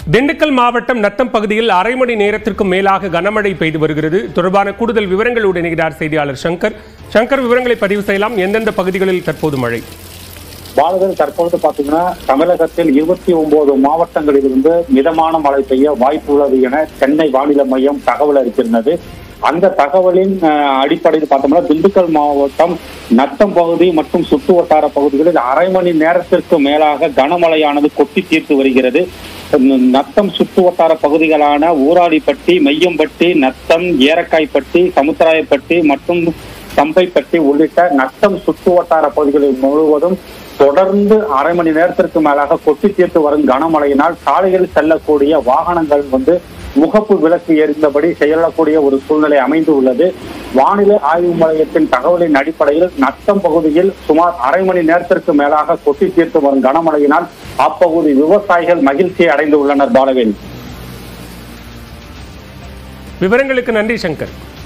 திண்டுக்கல் மாவட்டம் நத்தம் பகுதியில் அரை மணி நேரத்திற்கும் மேலாக கனமழை பெய்து வருகிறது தொடர்பான கூடுதல் விவரங்களோடு இணைகிறார் செய்தியாளர் சங்கர் சங்கர் விவரங்களை பதிவு செய்யலாம் எந்தெந்த பகுதிகளில் தற்போது மழை பாலகர் தற்பொழுது பாத்தீங்கன்னா தமிழகத்தில் இருபத்தி ஒன்பது மாவட்டங்களிலிருந்து மிதமான மழை பெய்ய வாய்ப்பு உள்ளது என சென்னை வானிலை மையம் தகவல் அளித்திருந்தது அந்த தகவலின் அஹ், அடிப்படையில் பார்த்தோம்னா திண்டுக்கல் மாவட்டம் நத்தம் பகுதி மற்றும் சுற்று வட்டார பகுதிகளில் அரை மணி நேரத்திற்கு மேலாக கனமழையானது கொட்டி தீர்த்து வருகிறது நத்தம் சுற்று வட்டார பகுதிகளான ஊராடிப்பட்டி மெய்யம்பட்டி நத்தம் ஏரக்காய்ப்பட்டி சமுத்திராயப்பட்டி மற்றும் சம்பைப்பட்டி உள்ளிட்ட நத்தம் சுற்று வட்டார பகுதிகளில் முழுவதும் தொடர்ந்து அரை மணி நேரத்திற்கு மேலாக கொட்டி தீர்த்து வரும் கனமழையினால் சாலைகளில் செல்லக்கூடிய வாகனங்கள் வந்து முகப்பு விளக்கு எரிந்தபடி செயலக்கூடிய ஒரு சூழ்நிலை அமைந்து உள்ளது வானிலை ஆய்வு மையத்தின் தகவலின் அடிப்படையில் நத்தம் பகுதியில் சுமார் அரை மணி நேரத்திற்கு மேலாக கொட்டி தீர்த்து வரும் கனமழையினால் அப்பகுதி விவசாயிகள் மகிழ்ச்சியை அடைந்து உள்ளனர் பாலவேல் விவரங்களுக்கு நன்றி சங்கர்